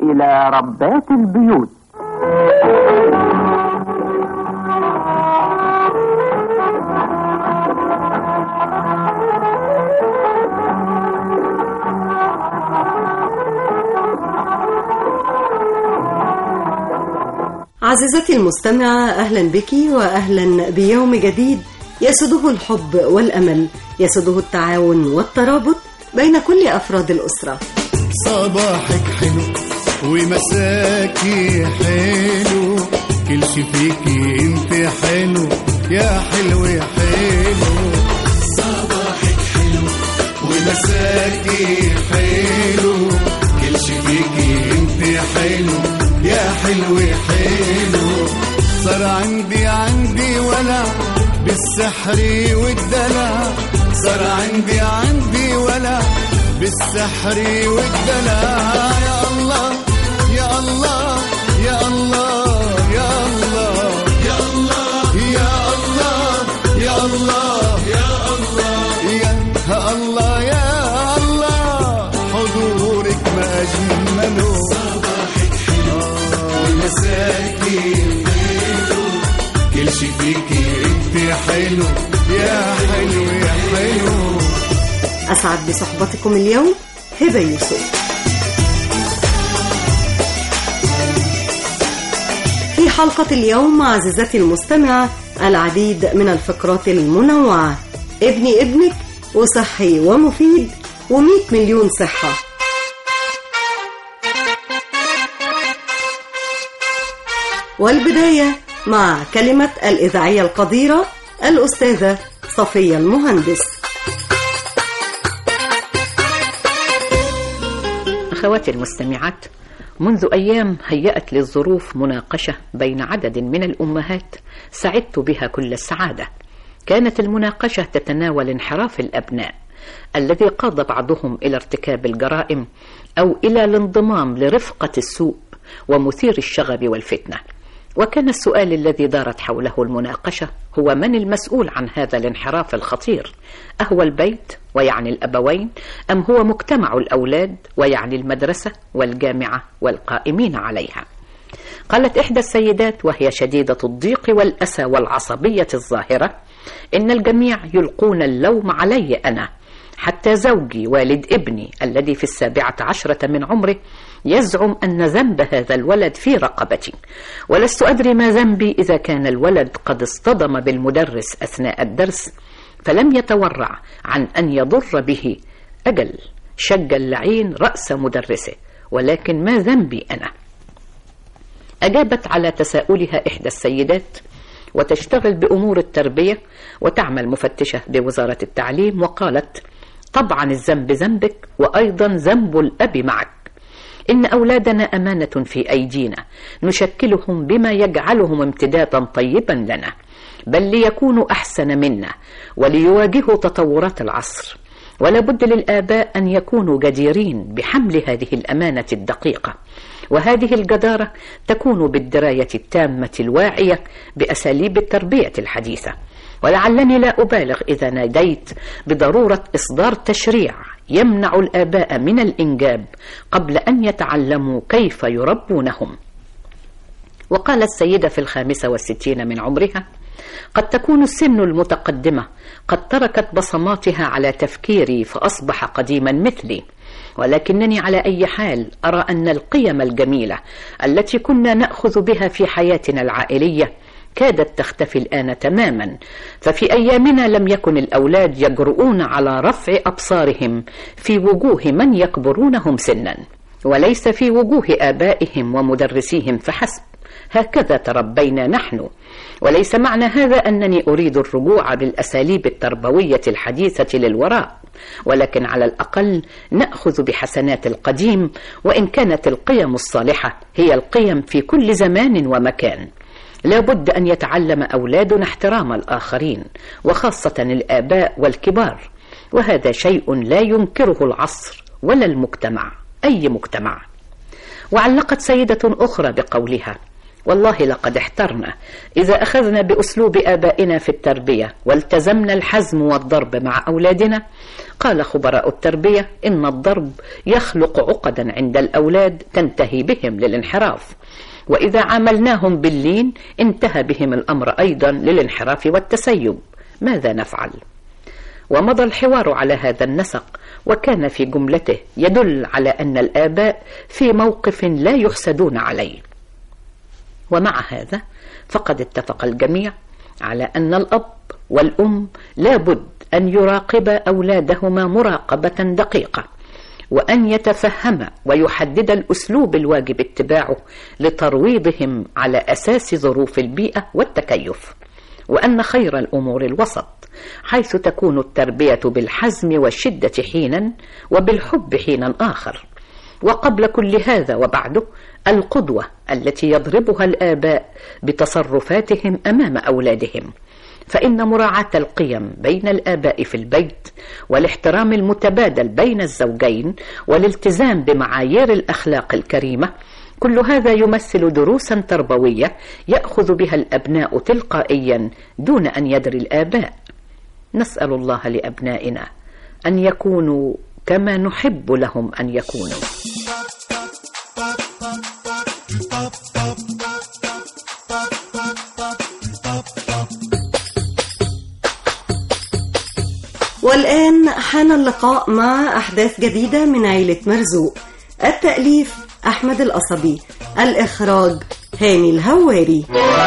إلى ربات البيوت عزيزتي المستمعة أهلا بك وأهلا بيوم جديد يسده الحب والأمل يسده التعاون والترابط بين كل أفراد الأسرة صباحك حلو ومساكي حلو كل شي فيكي انت حلو يا حلو يا حلو صباحك حلو ومساكي حلو كل شي فيكي انت حلو يا حلو يا حلو صار عندي عندي ولا بالسحر والدلع صار عندي عندي ولا بالسحر والدلع يا الله يا الله يا الله يا الله يا الله يا الله يا الله يا الله يا الله يا الله حضورك ما أجمله صباحك حلو ومساكي حلو كل شي فيكي انت حلو يا حلو يا حلو أسعد بصحبتكم اليوم هبة يوسف في حلقة اليوم عزيزتي المستمعة العديد من الفقرات المنوعة ابني ابنك وصحي ومفيد و100 مليون صحة والبداية مع كلمة الإذاعية القديرة الأستاذة صفية المهندس أخواتي المستمعات منذ أيام هيأت لي الظروف مناقشة بين عدد من الأمهات سعدت بها كل السعادة كانت المناقشة تتناول انحراف الأبناء الذي قاد بعضهم إلى ارتكاب الجرائم أو إلى الانضمام لرفقة السوء ومثير الشغب والفتنة وكان السؤال الذي دارت حوله المناقشة هو من المسؤول عن هذا الانحراف الخطير أهو البيت ويعني الأبوين أم هو مجتمع الأولاد ويعني المدرسة والجامعة والقائمين عليها قالت إحدى السيدات وهي شديدة الضيق والأسى والعصبية الظاهرة إن الجميع يلقون اللوم علي أنا حتى زوجي والد ابني الذي في السابعة عشرة من عمره يزعم أن ذنب هذا الولد في رقبتي ولست أدري ما ذنبي إذا كان الولد قد اصطدم بالمدرس أثناء الدرس فلم يتورع عن أن يضر به أجل شج اللعين رأس مدرسه ولكن ما ذنبي أنا أجابت على تساؤلها إحدى السيدات وتشتغل بأمور التربية وتعمل مفتشة بوزارة التعليم وقالت طبعا الذنب ذنبك وأيضا ذنب الأب معك إن أولادنا أمانة في أيدينا نشكلهم بما يجعلهم امتدادا طيبا لنا بل ليكونوا أحسن منا وليواجهوا تطورات العصر ولا بد للآباء أن يكونوا جديرين بحمل هذه الأمانة الدقيقة وهذه الجدارة تكون بالدراية التامة الواعية بأساليب التربية الحديثة ولعلني لا أبالغ إذا ناديت بضرورة إصدار تشريع يمنع الآباء من الإنجاب قبل أن يتعلموا كيف يربونهم وقال السيدة في الخامسة والستين من عمرها قد تكون السن المتقدمة قد تركت بصماتها على تفكيري فأصبح قديما مثلي ولكنني على أي حال أرى أن القيم الجميلة التي كنا نأخذ بها في حياتنا العائلية كادت تختفي الآن تماما ففي أيامنا لم يكن الأولاد يجرؤون على رفع أبصارهم في وجوه من يكبرونهم سنا وليس في وجوه آبائهم ومدرسيهم فحسب هكذا تربينا نحن وليس معنى هذا أنني أريد الرجوع بالأساليب التربوية الحديثة للوراء ولكن على الأقل نأخذ بحسنات القديم وإن كانت القيم الصالحة هي القيم في كل زمان ومكان لا بد أن يتعلم أولادنا احترام الآخرين وخاصة الآباء والكبار وهذا شيء لا ينكره العصر ولا المجتمع أي مجتمع وعلقت سيدة أخرى بقولها والله لقد احترنا إذا أخذنا بأسلوب آبائنا في التربية والتزمنا الحزم والضرب مع أولادنا قال خبراء التربية إن الضرب يخلق عقدا عند الأولاد تنتهي بهم للانحراف وإذا عاملناهم باللين انتهى بهم الأمر أيضا للانحراف والتسيب ماذا نفعل؟ ومضى الحوار على هذا النسق وكان في جملته يدل على أن الآباء في موقف لا يحسدون عليه ومع هذا فقد اتفق الجميع على أن الأب والأم لابد أن يراقبا أولادهما مراقبة دقيقة وأن يتفهم ويحدد الأسلوب الواجب اتباعه لترويضهم على أساس ظروف البيئة والتكيف وأن خير الأمور الوسط حيث تكون التربية بالحزم والشدة حينا وبالحب حينا آخر وقبل كل هذا وبعده القدوة التي يضربها الآباء بتصرفاتهم أمام أولادهم فإن مراعاة القيم بين الآباء في البيت والاحترام المتبادل بين الزوجين والالتزام بمعايير الأخلاق الكريمة كل هذا يمثل دروسا تربوية يأخذ بها الأبناء تلقائيا دون أن يدري الآباء نسأل الله لأبنائنا أن يكونوا كما نحب لهم أن يكونوا والآن حان اللقاء مع أحداث جديدة من عيلة مرزوق التأليف أحمد القصبي الإخراج هاني الهواري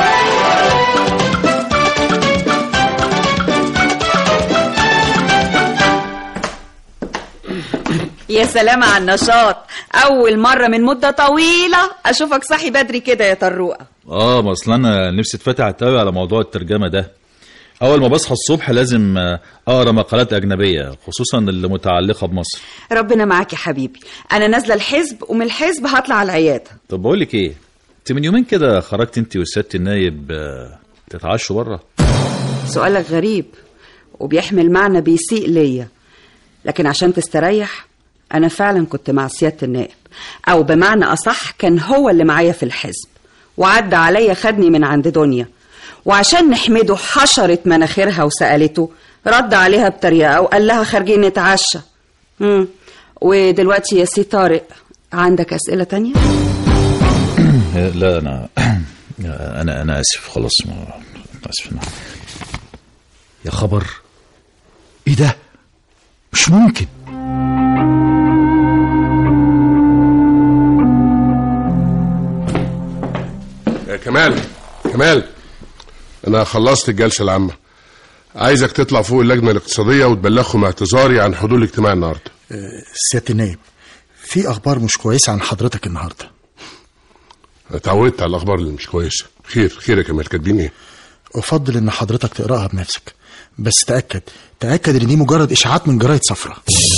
يا سلام على النشاط اول مره من مده طويله اشوفك صاحي بدري كده يا طروقه اه ما اصل انا نفسي اتفتح قوي على موضوع الترجمه ده اول ما بصحى الصبح لازم آه، اقرا مقالات اجنبيه خصوصا اللي متعلقه بمصر ربنا معاك يا حبيبي انا نازله الحزب ومن الحزب هطلع على العياده طب بقول لك ايه انت من يومين كده خرجت انت وسياده النايب آه، تتعشوا بره سؤالك غريب وبيحمل معنى بيسيء ليا لكن عشان تستريح انا فعلا كنت مع سياده النائب او بمعنى اصح كان هو اللي معايا في الحزب وعدى عليا خدني من عند دنيا وعشان نحمده حشرت مناخيرها وسألته رد عليها بطريقة وقال لها خارجين نتعشى مم. ودلوقتي يا سي طارق عندك أسئلة تانية؟ لا انا انا انا اسف خلاص ما اسف أنا. يا خبر ايه ده مش ممكن يا كمال كمال انا خلصت الجلسه العامه عايزك تطلع فوق اللجنه الاقتصاديه وتبلغهم اعتذاري عن حضور الاجتماع النهارده سيادة النايب في أخبار مش كويسة عن حضرتك النهاردة أنا اتعودت على الاخبار اللي مش كويسه خير خير يا كمال كاتبين ايه أفضل إن حضرتك تقرأها بنفسك بس تأكد تأكد إن دي مجرد إشاعات من جرايد صفراء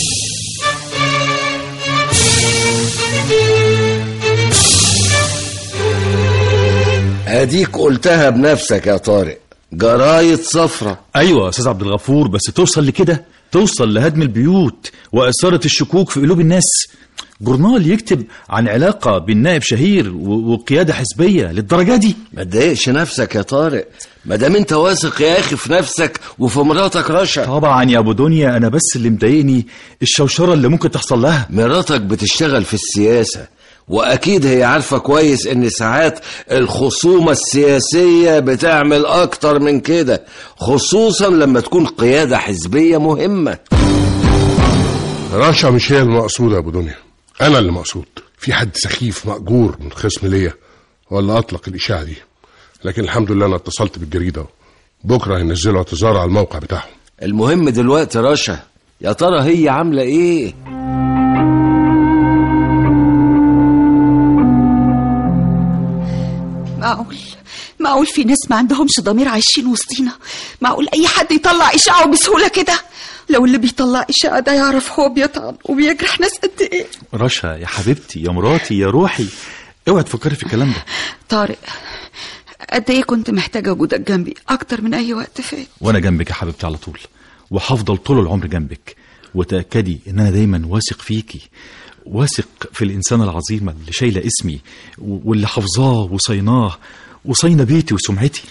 اديك قلتها بنفسك يا طارق جرايد صفرة ايوه يا استاذ عبد الغفور بس توصل لكده توصل لهدم البيوت واثاره الشكوك في قلوب الناس جورنال يكتب عن علاقه بين نائب شهير و- وقياده حزبيه للدرجه دي ما تضايقش نفسك يا طارق ما دام انت واثق يا اخي في نفسك وفي مراتك رشا طبعا يا ابو دنيا انا بس اللي مضايقني الشوشره اللي ممكن تحصل لها مراتك بتشتغل في السياسة واكيد هي عارفة كويس ان ساعات الخصومة السياسية بتعمل اكتر من كده خصوصا لما تكون قيادة حزبية مهمة رشا مش هي المقصوده يا ابو دنيا انا اللي مقصود في حد سخيف مأجور من خصم ليا ولا اطلق الاشاعه دي لكن الحمد لله انا اتصلت بالجريده بكره هينزلوا اعتذار على الموقع بتاعهم المهم دلوقتي رشا يا ترى هي عاملة ايه معقول معقول في ناس ما عندهمش ضمير عايشين وسطينا معقول أي حد يطلع إشاعة بسهولة كده لو اللي بيطلع إشاعة ده يعرف هو بيطعن وبيجرح ناس قد إيه رشا يا حبيبتي يا مراتي يا روحي اوعي تفكري في الكلام ده طارق قد إيه كنت محتاجة وجودك جنبي أكتر من أي وقت فات وانا جنبك يا حبيبتي على طول وهفضل طول العمر جنبك وتاكدي ان انا دايما واثق فيكي واثق في الإنسانة العظيمة اللي شايلة اسمي و- واللي حافظاه وصيناه وصينة بيتي وسمعتي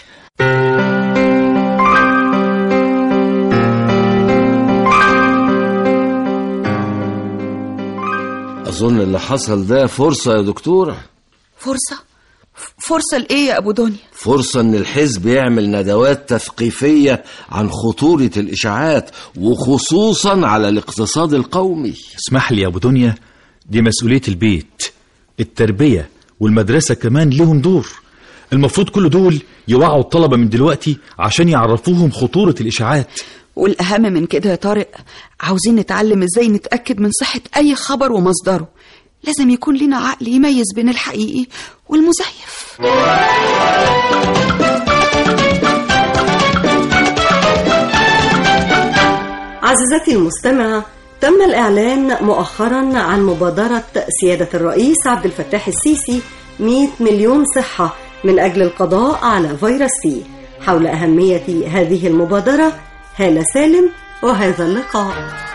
أظن اللي حصل ده فرصة يا دكتورة فرصة فرصة لإيه يا أبو دنيا فرصة إن الحزب يعمل ندوات تثقيفية عن خطورة الإشاعات وخصوصا على الاقتصاد القومي اسمح لي يا أبو دنيا دي مسؤولية البيت التربية والمدرسة كمان لهم دور المفروض كل دول يوعوا الطلبة من دلوقتي عشان يعرفوهم خطورة الإشاعات والأهم من كده يا طارق عاوزين نتعلم إزاي نتأكد من صحة أي خبر ومصدره لازم يكون لنا عقل يميز بين الحقيقي والمزيف عزيزتي المستمعة تم الإعلان مؤخرا عن مبادرة سيادة الرئيس عبد الفتاح السيسي 100 مليون صحة من أجل القضاء على فيروس سي حول أهمية هذه المبادرة هالة سالم وهذا اللقاء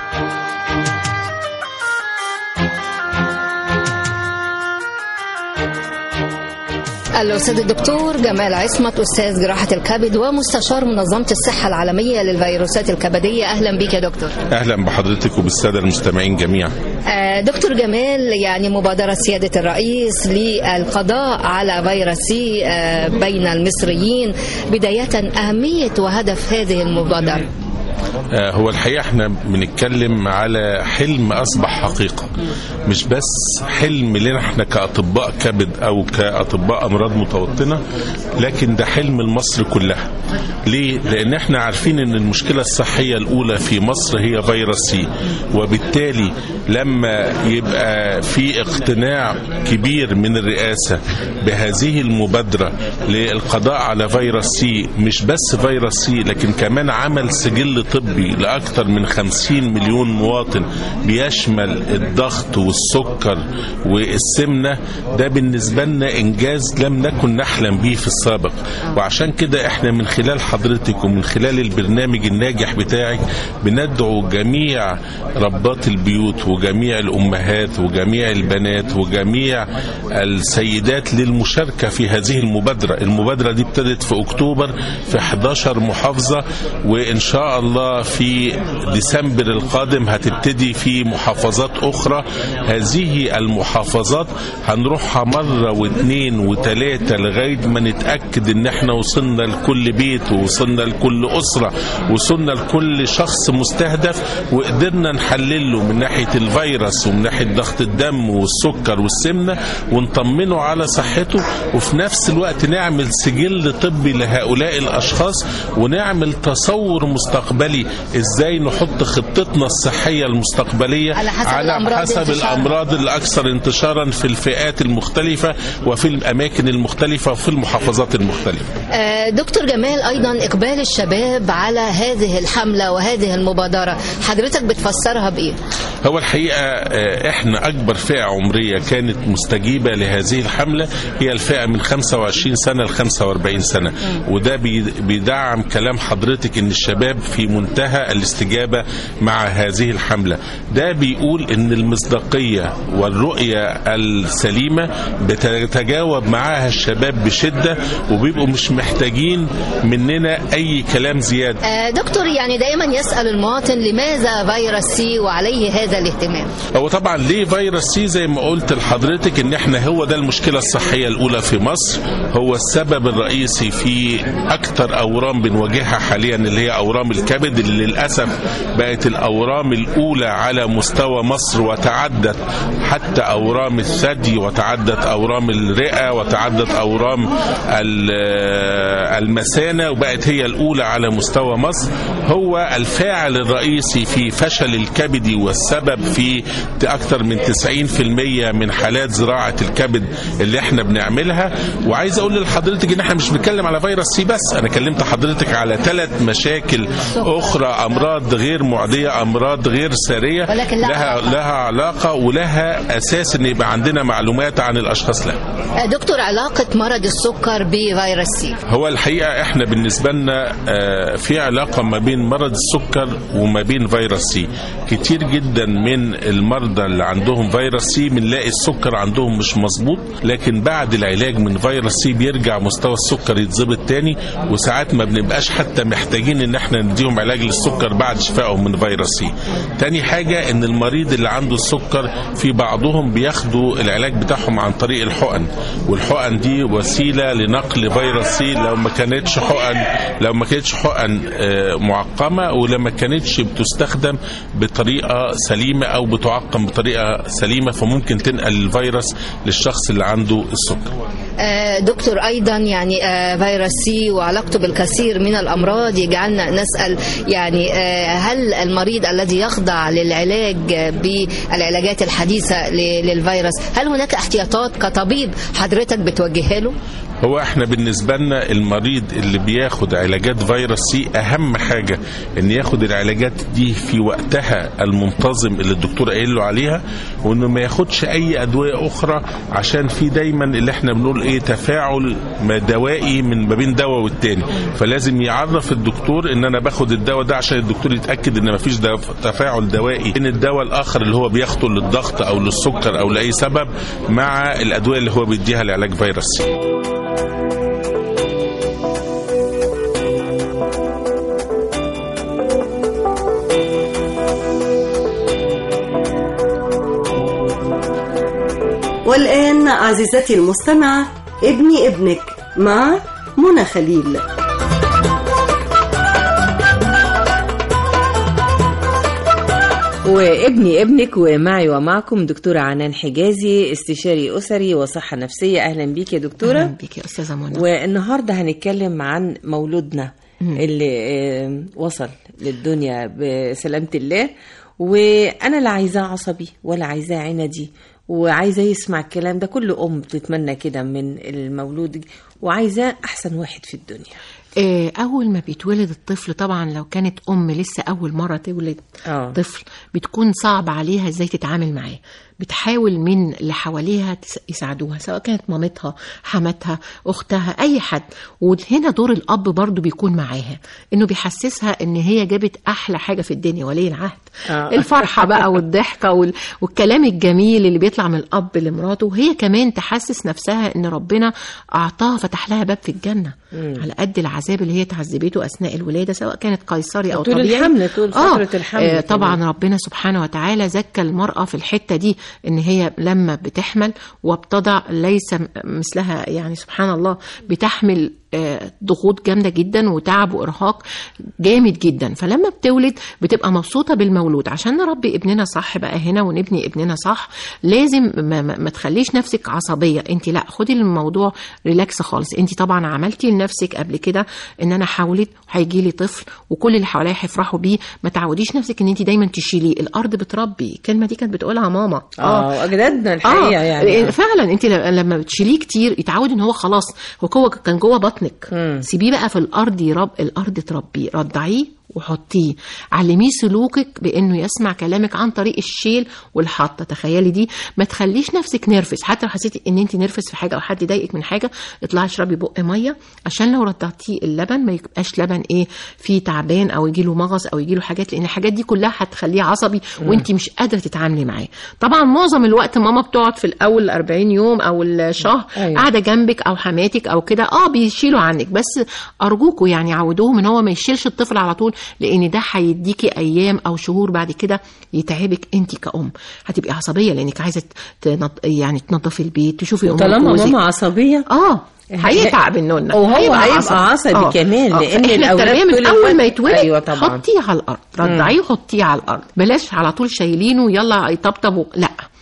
الأستاذ الدكتور جمال عصمت أستاذ جراحة الكبد ومستشار منظمة الصحة العالمية للفيروسات الكبدية أهلا بك يا دكتور اهلا بحضرتك وبالساده المستمعين جميعا آه، دكتور جمال يعني مبادرة سيادة الرئيس للقضاء على فيروس سي آه، بين المصريين بداية أهمية وهدف هذه المبادرة آه، هو الحقيقه احنا بنتكلم على حلم اصبح حقيقه مش بس حلم لنا احنا كاطباء كبد او كاطباء امراض متوطنه لكن ده حلم لمصر كلها ليه لان احنا عارفين ان المشكله الصحيه الاولى في مصر هي فيروس سي وبالتالي لما يبقى في اقتناع كبير من الرئاسه بهذه المبادره للقضاء على فيروس سي مش بس فيروس سي لكن كمان عمل سجل طبي لاكثر من 50 مليون مواطن بيشمل الضغط والسكر والسمنه ده بالنسبه لنا انجاز لم نكن نحلم به في السابق وعشان كده احنا من خلال حضرتك ومن خلال البرنامج الناجح بتاعك بندعو جميع ربات البيوت وجميع الامهات وجميع البنات وجميع السيدات للمشاركه في هذه المبادره المبادره دي ابتدت في اكتوبر في 11 محافظه وان شاء الله في ديسمبر القادم هتبتدي في محافظات اخرى هذه المحافظات هنروحها مره واثنين وثلاثه لغايه ما نتاكد ان احنا وصلنا لكل بيت ووصلنا لكل اسره وصلنا لكل شخص مستهدف وقدرنا نحلله من ناحيه الفيروس ومن ناحيه ضغط الدم والسكر والسمنه ونطمنه على صحته وفي نفس الوقت نعمل سجل طبي لهؤلاء الاشخاص ونعمل تصور مستقبلي ازاي نحط خطتنا الصحيه المستقبليه على حسب على الأمراض حسب انتشارا. الامراض الاكثر انتشارا في الفئات المختلفه وفي الاماكن المختلفه وفي المحافظات المختلفه آه، دكتور جمال أيضا إقبال الشباب على هذه الحملة وهذه المبادرة حضرتك بتفسرها بإيه؟ هو الحقيقة آه، احنا أكبر فئة عمرية كانت مستجيبة لهذه الحملة هي الفئة من 25 سنة ل 45 سنة وده بي- بيدعم كلام حضرتك ان الشباب في منتهى الاستجابة مع هذه الحملة ده بيقول ان المصداقية والرؤية السليمة بتتجاوب معاها الشباب بشدة وبيبقوا مش محتاجين مننا أي كلام زيادة آه، دكتور يعني دائما يسأل المواطن لماذا فيروس سي وعليه هذا الاهتمام هو طبعا ليه فيروس سي زي ما قلت لحضرتك ان احنا هو ده المشكله الصحيه الاولى في مصر هو السبب الرئيسي في اكتر اورام بنواجهها حاليا اللي هي اورام الكبد اللي للاسف بقت الاورام الاولى على مستوى مصر وتعدت حتى اورام الثدي وتعدت اورام الرئه وتعدت اورام ال- المثانه وبقت هي الاولى على مستوى مصر هو الفاعل الرئيسي في فشل الكبد والسبب في اكثر من 90% من حالات زراعه الكبد اللي احنا بنعملها وعايز اقول لحضرتك ان احنا مش بنتكلم على فيروس سي بس انا كلمت حضرتك على ثلاث مشاكل اخرى امراض غير معديه امراض غير ساريه ولكن لها لها علاقة. لها علاقه ولها اساس ان يبقى عندنا معلومات عن الاشخاص لها آه، دكتور علاقة مرض السكر بفيروس سي هو الحقيقه احنا بالنسبه لنا آه، في علاقه ما بين مرض السكر وما بين فيروس سي كتير جدا من المرضى اللي عندهم فيروس سي بنلاقي السكر عندهم مش مظبوط لكن بعد العلاج من فيروس سي بيرجع مستوى السكر يتظبط تاني وساعات ما بنبقاش حتى محتاجين ان احنا نديهم علاج للسكر بعد شفائهم من فيروس سي تاني حاجه ان المريض اللي عنده السكر في بعضهم بياخدوا العلاج بتاعهم عن طريق الحقن والحقن دي وسيله لنقل فيروس سي لو ما كانتش حقن لو ما كانتش حقن آه، معقمه ولما كانتش بتستخدم بطريقه سليمه او بتعقم بطريقه سليمه فممكن تنقل الفيروس للشخص اللي عنده السكر آه، دكتور ايضا يعني آه، فيروس سي وعلاقته بالكثير من الامراض يجعلنا نسال يعني آه، هل المريض الذي يخضع للعلاج آه، بالعلاجات الحديثه ل- للفيروس هل هناك احتياطات كطبيب حضرتك بتوجهها له؟ هو احنا بالنسبة لنا المريض اللي بياخد علاجات فيروس سي اهم حاجة ان ياخد العلاجات دي في وقتها المنتظم اللي الدكتور قايل له عليها وانه ما ياخدش اي ادوية اخرى عشان في دايما اللي احنا بنقول ايه تفاعل ما دوائي من ما بين دواء والتاني فلازم يعرف الدكتور ان انا باخد الدواء ده عشان الدكتور يتاكد ان مفيش دو- تفاعل دوائي بين الدواء الاخر اللي هو بياخده للضغط او للسكر او لاي سبب مع الادويه اللي هو بيديها لعلاج فيروس سي والآن عزيزتي المستمعة ابني ابنك مع منى خليل وابني ابنك ومعي ومعكم دكتورة عنان حجازي استشاري أسري وصحة نفسية أهلا بيك يا دكتورة أهلا بيك يا أستاذة منى والنهاردة هنتكلم عن مولودنا اللي آه، وصل للدنيا بسلامة الله وأنا لا عايزاه عصبي ولا عايزاه عندي وعايزاه يسمع الكلام ده كل أم بتتمنى كده من المولود وعايزاه أحسن واحد في الدنيا آه، أول ما بيتولد الطفل طبعا لو كانت أم لسه أول مرة تولد آه. طفل بتكون صعب عليها إزاي تتعامل معاه بتحاول من اللي حواليها تس- يساعدوها سواء كانت مامتها حماتها أختها أي حد وهنا دور الأب برضو بيكون معاها إنه بيحسسها إن هي جابت أحلى حاجة في الدنيا ولي العهد آه. الفرحة بقى والضحكة وال... والكلام الجميل اللي بيطلع من الأب لمراته وهي كمان تحسس نفسها إن ربنا أعطاها فتح لها باب في الجنة مم. على قد العذاب اللي هي تعذبته أثناء الولادة سواء كانت قيصري أو طول طبيعي الحمل، طول آه. فترة الحمل آه كمان. طبعا ربنا سبحانه وتعالى زكى المرأة في الحتة دي إن هي لما بتحمل وبتضع ليس م- مثلها يعني سبحان الله بتحمل آه، ضغوط جامده جدا وتعب وارهاق جامد جدا فلما بتولد بتبقى مبسوطه بالمولود عشان نربي ابننا صح بقى هنا ونبني ابننا صح لازم ما, ما, ما تخليش نفسك عصبيه انت لا خدي الموضوع ريلاكس خالص انت طبعا عملتي لنفسك قبل كده ان انا حاولت هيجي لي طفل وكل اللي حواليا هيفرحوا بيه ما تعوديش نفسك ان انت دايما تشيليه الارض بتربي الكلمه دي كانت بتقولها ماما اه اجدادنا الحقيقه يعني فعلا انت ل- لما بتشيليه كتير يتعود ان هو خلاص هو جوه كان جوه بطنك سيبيه بقى في الارض يرب الارض تربيه رضعيه وحطيه علميه سلوكك بانه يسمع كلامك عن طريق الشيل والحط تخيلي دي ما تخليش نفسك نرفز حتى لو حسيتي ان انت نرفز في حاجه او حد ضايقك من حاجه اطلعي اشربي بق ميه عشان لو رضعتيه اللبن ما يبقاش لبن ايه فيه تعبان او يجيله مغص او يجيله حاجات لان الحاجات دي كلها هتخليه عصبي مم. وانت مش قادره تتعاملي معاه طبعا معظم الوقت ماما بتقعد في الاول 40 يوم او الشهر أيوة. قاعده جنبك او حماتك او كده اه بيشيلوا عنك بس ارجوكوا يعني عودوهم ان هو ما يشيلش الطفل على طول لان ده هيديكي ايام او شهور بعد كده يتعبك انت كأم هتبقي عصبيه لانك عايزه تنط... يعني تنظفي البيت تشوفي امك طالما وجوزك. ماما عصبيه اه هيتعب النون وهو هيبقى عصبي آه. كمان آه. لان احنا الاولاد التربيه طول من اول الوقت- ما يتولد ايوه طبعا حطيه على الارض رضعيه وحطيه على الارض بلاش على طول شايلينه يلا يطبطب و- لا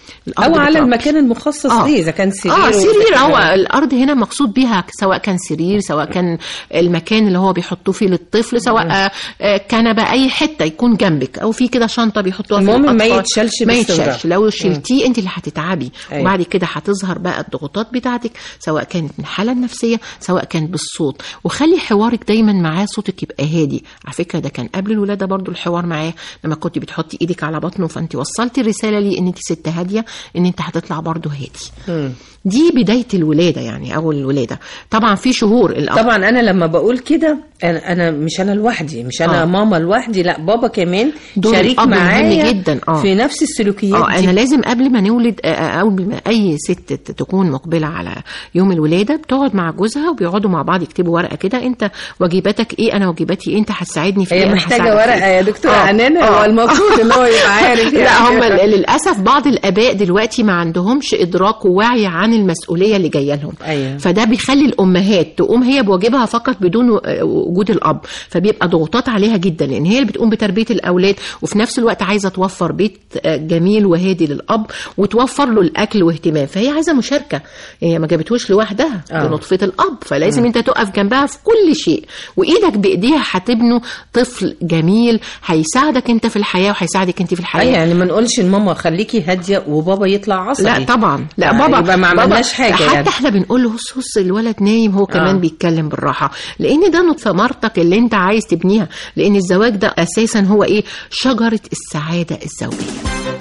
الأرض او على بتربي. المكان المخصص آه. ليه اذا كان سرير اه وإذا سرير كان- هو الارض هنا مقصود بيها سواء كان سرير سواء كان المكان اللي هو بيحطوه فيه للطفل سواء آه، آه، كنبه اي حته يكون جنبك او في كده شنطه بيحطوها في المهم ما الأطفال. يتشالش ما باستمرار. يتشالش لو شلتيه انت اللي هتتعبي أيوة. وبعد كده هتظهر بقى الضغوطات بتاعتك سواء كانت من الحاله النفسيه سواء كانت بالصوت وخلي حوارك دايما معاه صوتك يبقى هادي على فكره ده كان قبل الولاده برضو الحوار معاه لما كنت بتحطي ايدك على بطنه فانت وصلتي الرساله ليه ان انت ست هاديه ان انت هتطلع برضو هادي دي بدايه الولاده يعني اول الولاده طبعا في شهور الأب طبعا انا لما بقول كده انا انا مش انا لوحدي مش انا آه. آه. ماما لوحدي لا بابا كمان دور شريك الأب مهم معايا جداً، آه. في نفس السلوكيات اه دي انا لازم قبل ما نولد آه، آه، قبل ما اي ست ت- تكون مقبله على يوم الولاده بتقعد مع جوزها وبيقعدوا مع بعض يكتبوا ورقه كده انت واجباتك ايه انا واجباتي ايه انت هتساعدني في هي ايه أنا محتاجة هساعدك في ورقة إيه. يا دكتورة آه، حنان، آه. هو المفروض إن هو يبقى عارف لا يعني. هم ل- للاسف بعض الاباء دلوقتي ما عندهمش ادراك ووعي عن المسؤوليه اللي جايه لهم أيوة. فده بيخلي الامهات تقوم هي بواجبها فقط بدون و- وجود الاب فبيبقى ضغوطات عليها جدا لان هي اللي بتقوم بتربيه الاولاد وفي نفس الوقت عايزه توفر بيت آه، جميل وهادي للاب وتوفر له الاكل واهتمام فهي عايزه مشاركه هي ما جابتهوش لوحدها آه. دي نطفه الاب فلازم انت تقف جنبها في كل شيء وايدك بايديها هتبنوا طفل جميل هيساعدك انت في الحياه وهيساعدك انت في الحياه أي يعني ما نقولش لماما خليكي هاديه وبابا يطلع عصبي لا طبعا لا آه، بابا يبقى ما بابا- عملناش حاجه حتى يعني. احنا بنقول له هص هص الولد نايم هو كمان آه. بيتكلم بالراحه لان ده نط- ثمرتك اللي انت عايز تبنيها لان الزواج ده اساسا هو ايه شجره السعاده الزوجيه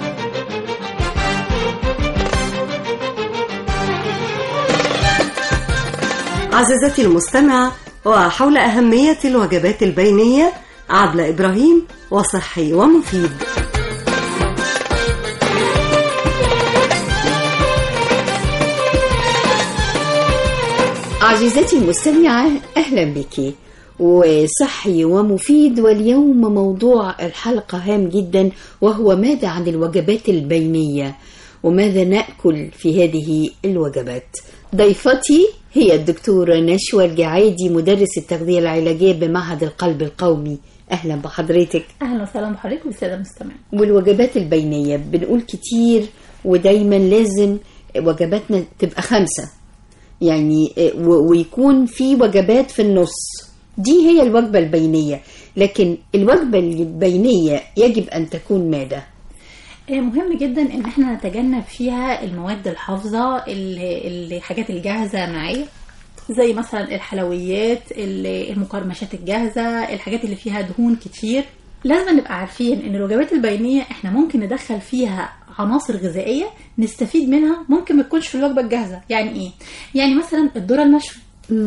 عزيزتي المستمعة وحول أهمية الوجبات البينية عبلة إبراهيم وصحي ومفيد عزيزتي المستمعة أهلا بك وصحي ومفيد واليوم موضوع الحلقة هام جدا وهو ماذا عن الوجبات البينية وماذا نأكل في هذه الوجبات ضيفتي هي الدكتورة نشوى الجعيدي مدرس التغذية العلاجية بمعهد القلب القومي أهلا بحضرتك اهلا وسهلا بحضرتك والساده المستمعين والوجبات البينية بنقول كتير ودايما لازم وجباتنا تبقى خمسة يعني و- ويكون في وجبات في النص دي هي الوجبة البينية لكن الوجبة البينية يجب أن تكون ماذا؟ آه، مهم جدا ان احنا نتجنب فيها المواد الحافظه اللي- الحاجات الجاهزه معايا زي مثلا الحلويات ال- المقرمشات الجاهزه الحاجات اللي فيها دهون كتير لازم نبقى عارفين ان الوجبات البينيه احنا ممكن ندخل فيها عناصر غذائيه نستفيد منها ممكن ما تكونش في الوجبه الجاهزه يعني ايه يعني مثلا الذره المشوي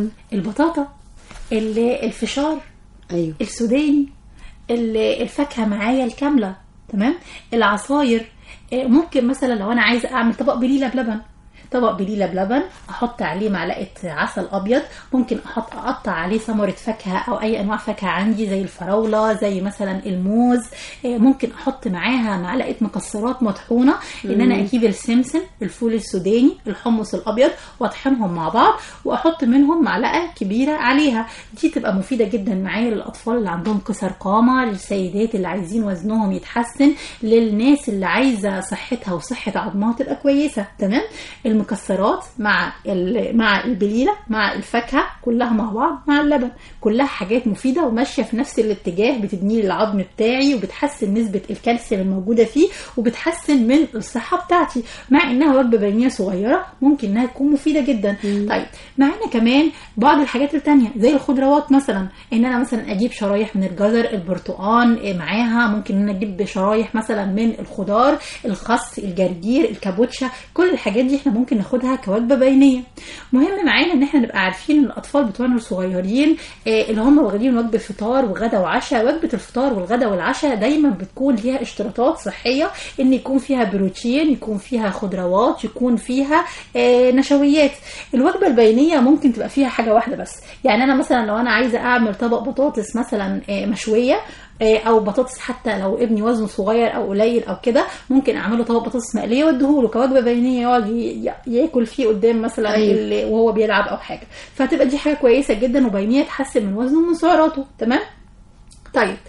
البطاطا ال- الفشار أيوه. السوداني ال- الفاكهه معايا الكامله تمام العصاير آه، ممكن مثلا لو انا عايزه اعمل طبق بليله بلبن طبق بليله بلبن احط عليه معلقه عسل ابيض ممكن احط اقطع عليه ثمره فاكهه او اي انواع فاكهه عندي زي الفراوله زي مثلا الموز آه، ممكن احط معاها معلقه مكسرات مطحونه ان انا مم. اجيب السمسم الفول السوداني الحمص الابيض واطحنهم مع بعض واحط منهم معلقه كبيره عليها دي تبقى مفيده جدا معايا للاطفال اللي عندهم كسر قامه للسيدات اللي عايزين وزنهم يتحسن للناس اللي عايزه صحتها وصحه عظمها تبقى كويسه تمام المكسرات مع ال- مع البليله مع الفاكهه كلها مع بعض مع اللبن كلها حاجات مفيده وماشيه في نفس الاتجاه بتبني لي العظم بتاعي وبتحسن نسبه الكالسيوم الموجوده فيه وبتحسن من الصحه بتاعتي مع انها وجبه بينيه صغيره ممكن انها تكون مفيده جدا طيب معانا كمان بعض الحاجات التانية زي الخضروات مثلا ان انا مثلا اجيب شرايح من الجزر البرتقان إيه معاها ممكن ان انا اجيب شرايح مثلا من الخضار الخس الجرجير الكابوتشا كل الحاجات دي احنا ممكن ناخدها كوجبه بينيه مهم معانا ان احنا نبقى عارفين ان الاطفال بتوعنا الصغيرين آه، اللي هم واخدين وجبه فطار وغدا وعشاء وجبه الفطار والغدا والعشاء دايما بتكون ليها اشتراطات صحيه ان يكون فيها بروتين يكون فيها خضروات يكون فيها آه، نشويات الوجبه البينيه ممكن تبقى فيها حاجه واحده بس يعني انا مثلا لو انا عايزه اعمل طبق بطاطس مثلا آه، مشويه آه، او بطاطس حتى لو ابني وزنه صغير او قليل او كده ممكن اعمله طبق بطاطس مقليه واديهوله كوجبه بينيه يقعد ي- ي- ياكل فيه قدام مثلا أيوة. اللي- وهو بيلعب او حاجه فتبقى دي حاجه كويسه جدا وبينيه تحسن من وزنه ومن سعراته تمام طيب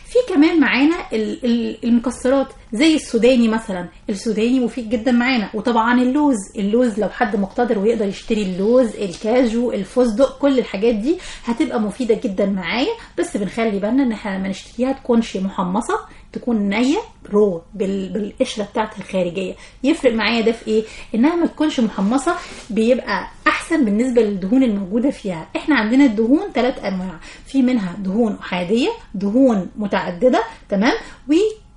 في كمان معانا ال- ال- المكسرات زي السوداني مثلا السوداني مفيد جدا معانا وطبعا اللوز اللوز لو حد مقتدر ويقدر يشتري اللوز الكاجو الفستق كل الحاجات دي هتبقى مفيده جدا معايا بس بنخلي بالنا ان احنا لما نشتريها تكونش محمصه تكون نيه رو بال- بالقشره بتاعتها الخارجيه يفرق معايا ده في ايه انها ما تكونش محمصه بيبقى احسن بالنسبه للدهون الموجوده فيها احنا عندنا الدهون ثلاث انواع في منها دهون احاديه دهون متعدده تمام و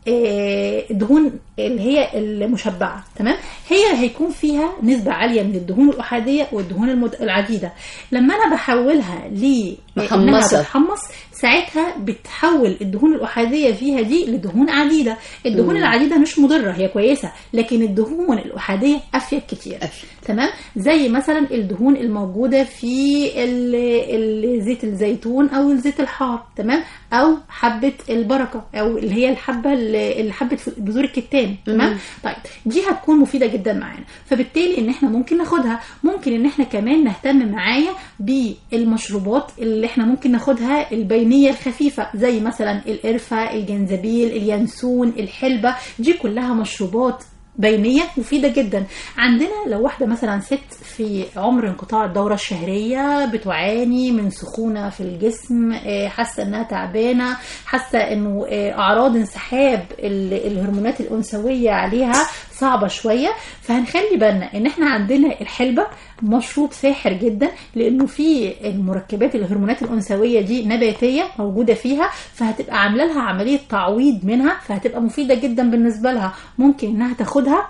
آه، الدهون اللي هي المشبعه تمام هي هيكون فيها نسبه عاليه من الدهون الاحاديه والدهون المد- العديده لما انا بحولها ل محمصة. تتحمص ساعتها بتحول الدهون الاحاديه فيها دي لدهون عديده الدهون مم. العديده مش مضره هي كويسه لكن الدهون الاحاديه افيد كتير تمام زي مثلا الدهون الموجوده في ال- ال- زيت الزيتون او الزيت الحار تمام او حبه البركه او اللي هي الحبه اللي حبه بذور الكتان تمام مم. طيب دي هتكون مفيده جدا معانا فبالتالي ان احنا ممكن ناخدها ممكن ان احنا كمان نهتم معايا بالمشروبات اللي احنا ممكن ناخدها البينيه الخفيفه زي مثلا القرفه الجنزبيل اليانسون الحلبه دي كلها مشروبات بينية مفيدة جدا عندنا لو واحدة مثلا ست في عمر انقطاع الدورة الشهرية بتعاني من سخونة في الجسم آه، حاسة انها تعبانة حاسة انه آه، اعراض انسحاب ال- الهرمونات الانثوية عليها صعبة شوية فهنخلي بالنا ان احنا عندنا الحلبة مشروب ساحر جدا لانه فيه المركبات الهرمونات الانثويه دي نباتيه موجوده فيها فهتبقى عامله لها عمليه تعويض منها فهتبقى مفيده جدا بالنسبه لها ممكن انها تاخدها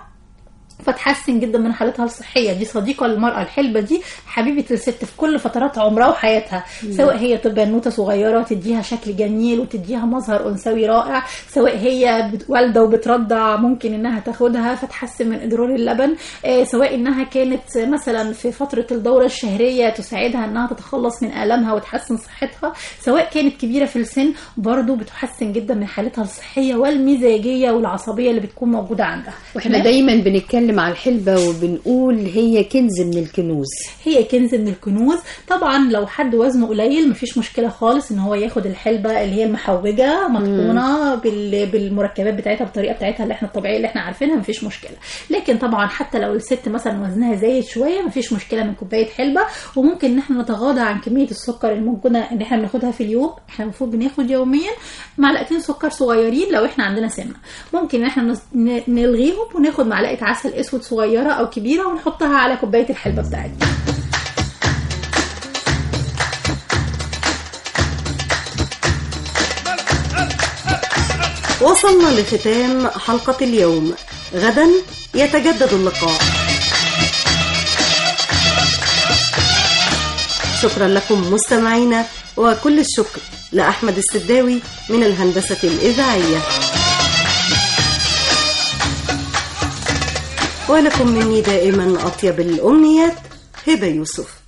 فتحسن جدا من حالتها الصحيه دي صديقه للمراه الحلبه دي حبيبه الست في كل فترات عمرها وحياتها مم. سواء هي تبقى بنوته صغيره تديها شكل جميل وتديها مظهر انثوي رائع سواء هي بت- والده وبترضع ممكن انها تاخدها فتحسن من ادرار اللبن آه، سواء انها كانت مثلا في فتره الدوره الشهريه تساعدها انها تتخلص من الامها وتحسن صحتها سواء كانت كبيره في السن برضو بتحسن جدا من حالتها الصحيه والمزاجيه والعصبيه اللي بتكون موجوده عندها واحنا تمام؟ دايما بنتكلم على الحلبة وبنقول هي كنز من الكنوز هي كنز من الكنوز طبعا لو حد وزنه قليل مفيش مشكله خالص ان هو ياخد الحلبه اللي هي المحوجه مطحونه بال... بالمركبات بتاعتها بالطريقه بتاعتها اللي احنا الطبيعيه اللي احنا عارفينها مفيش مشكله لكن طبعا حتى لو الست مثلا وزنها زايد شويه مفيش مشكله من كوبايه حلبه وممكن ان احنا نتغاضى عن كميه السكر الممكنه ان احنا بناخدها في اليوم احنا المفروض بناخد يوميا معلقتين سكر صغيرين لو احنا عندنا سمنه ممكن ان احنا نس- ن- نلغيهم وناخد معلقه عسل اسود صغيره او كبيره ونحطها على كوبايه الحلبه بتاعتنا وصلنا لختام حلقة اليوم غدا يتجدد اللقاء شكرا لكم مستمعينا وكل الشكر لأحمد السداوي من الهندسة الإذاعية ولكم مني دائما أطيب الأمنيات هبة يوسف